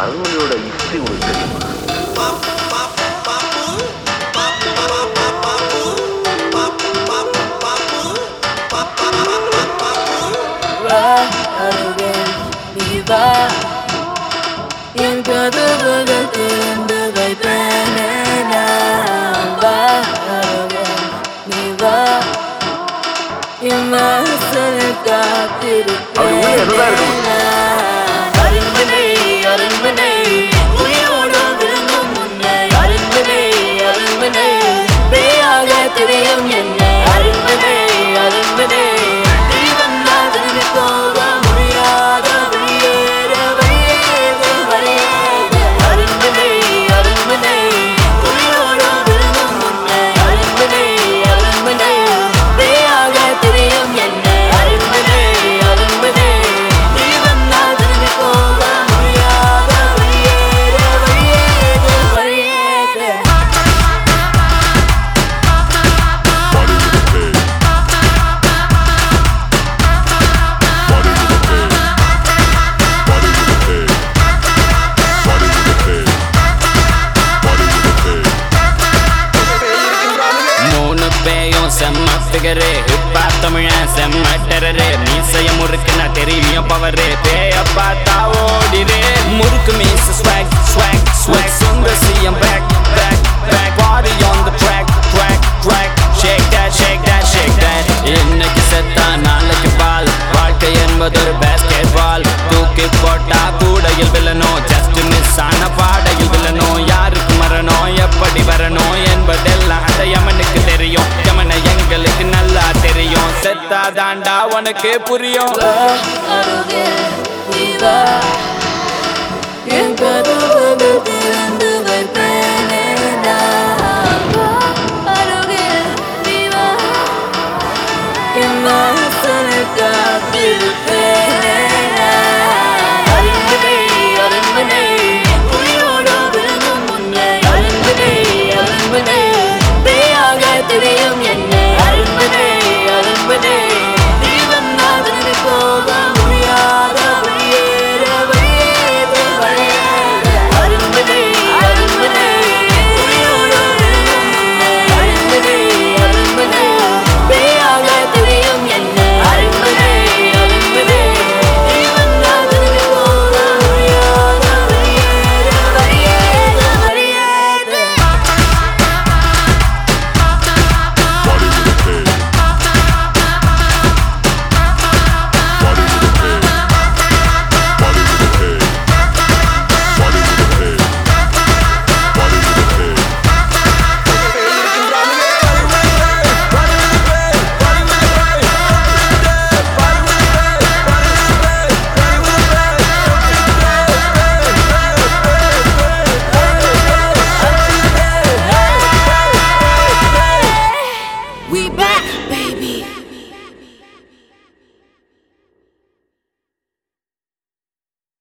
அருள்மொழியோட history உங்களுக்கு தெரியுமா வா அருகில் நீ வா என் கதவுகள் திறந்து வைப்பேனே நான். வா அருகில் நீ வா என் வாசலில் அப்படி உள்ள என்னதான் இருக்கு? காத்திருப்பேனே நான். அருண்மனை அருண்மனை உயிரோடு விழுங்கும் முன்னை அருண்மனை அருண்மனை பேயாக தெரியும் என்ன அருண்மனை அருண்மனை நீ வந்தால் திரும்பி போக முடியாத வெளியேற வெளியேறு வெளியேறு அருண்மனை அருண்மனை உயிரோடு விழுங்கும் முன்னை அருண்மனை அருண்மனை பேயாக தெரியும் என்ன அருண்மனை அருண்மனை நீ வந்தால் திரும்பி போக முடியாத வெளியேற வெளியேறு வெளியேறு Body with a pig. Body with a pig. Body with a pig. Body with a pig. Body with a pig. மூணு பேயும் செம்ம ஃபிகரு இப்பா தமிழன் செம்ம டெரரு மீசைய முறுக்குன தெரியும் பவரு பேய பார்த்தா ஓடிரு முறுக்கு மீச ஸ்வாக் ஸ்வாக் ஸ்வாக் சுந்த C M back back back body on the track track track shake that shake that shake that இன்னைக்கு செத்தா நாளைக்கு பால் வாழ்க்கை என்பது ஒரு பேஸ்கெட் பால் தூக்கி போட்டா கூடையில் வில்லணும் ஜஸ்ட் மிஸ் ஆன பாடையில் வில்லணும் யாருக்கு மரணம் எப்படி வரணும் என்பதெல்லாம் அந்த யமனுக்கு தெரியும் யமனை எங்களுக்கு நல்லா தெரியும் செத்தா தாண்டா உனக்கு புரியும் அருகில் நீ வா என் கதவுகள் திறந்து வைப்பேனே நான். வா, அருகில் நீ வா என் வாசலில் காத்திருப்பேனே